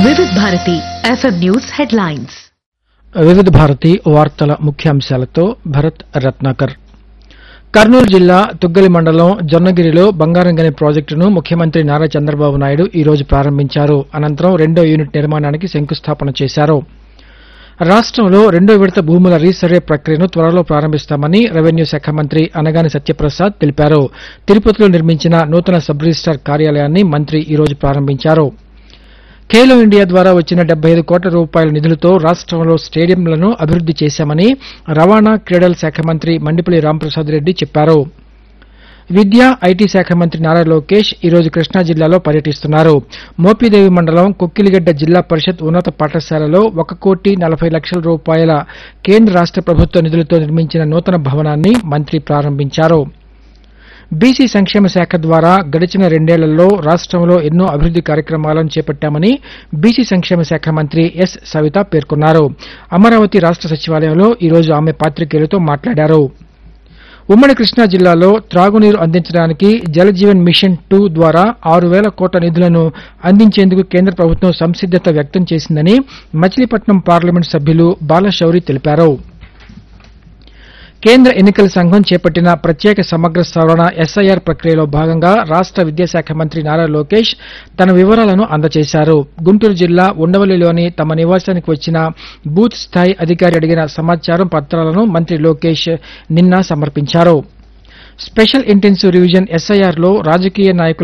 వివిధ Bharati FM news headlines వివిధ భారతి వార్తల ముఖ్యాంశాలతో భరత్ రత్నాకర్ కర్నూలు జిల్లా తుగ్గలి మండలం జొన్నగిరిలో బంగారంగని ప్రాజెక్టును ముఖ్యమంత్రి నారా చంద్రబాబు నాయుడు ఈ రోజు ప్రారంభించారు అనంతరం రెండో యూనిట్ నిర్మాణానికి శంకుస్థాపన చేశారు రాష్ట్రంలో రెండో విడత భూముల రీసర్వే ప్రక్రియను త్వరలో ప్రారంభిస్తామని రెవెన్యూ శాఖ మంత్రి అనగాని సత్యప్రసాద్ తెలిపారు తిరుపతిలో నిర్మించిన నూతన సబ్ రిజిస్టార్ కార్యాలయాన్ని మంత్రి ఈ రోజు ప్రారంభించారు ఖేలో ఇండియా ద్వారా వచ్చిన డెబ్బై ఐదు కోట్ల రూపాయల నిధులతో రాష్ట్రంలో స్టేడియంలను అభివృద్ది చేశామని రవాణా క్రీడల శాఖ మంత్రి మండిపల్లి రాంప్రసాద్ రెడ్డి చెప్పారు విద్యా ఐటీ శాఖ మంత్రి నారా లోకేష్ ఈ రోజు కృష్ణా జిల్లాలో పర్యటిస్తున్నారు మోపిదేవి మండలం కుక్కిలిగడ్డ జిల్లా పరిషత్ ఉన్నత పాఠశాలలో ఒక కోటి నలభై లక్షల రూపాయల కేంద్ర రాష్ట ప్రభుత్వ నిధులతో నిర్మించిన నూతన భవనాన్ని మంత్రి ప్రారంభించారు బీసీ సంక్షేమ శాఖ ద్వారా గడిచిన రెండేళ్లలో రాష్ట్రంలో ఎన్నో అభివృద్ది కార్యక్రమాలను చేపట్టామని బీసీ సంక్షేమ శాఖ మంత్రి ఎస్ సవిత పేర్కొన్నారు అమరావతి రాష్ట సచివాలయంలో ఈ రోజు ఆమె పాత్రికేయులతో మాట్లాడారు ఉమ్మడి కృష్ణా జిల్లాలో త్రాగునీరు అందించడానికి జలజీవన్ మిషన్ టూ ద్వారా ఆరు వేల కోట్ల నిధులను అందించేందుకు కేంద్ర ప్రభుత్వం సంసిద్దత వ్యక్తం చేసిందని మచిలీపట్నం పార్లమెంట్ సభ్యులు బాలశౌరి తెలిపారు కేంద్ర ఎన్నికల సంఘం చేపట్టిన ప్రత్యేక సమగ్ర సవరణ ఎస్ఐఆర్ ప్రక్రియలో భాగంగా రాష్ట విద్యాశాఖ మంత్రి నారా లోకేష్ తన వివరాలను అందజేశారు గుంటూరు జిల్లా ఉండవల్లిలోని తమ నివాసానికి వచ్చిన బూత్ స్థాయి అధికారి అడిగిన సమాచారం పత్రాలను మంత్రి లోకేష్ నిన్న సమర్పించారు స్పెషల్ ఇంటెన్సివ్ రివిజన్ ఎస్ఐఆర్ లో రాజకీయ నాయకుల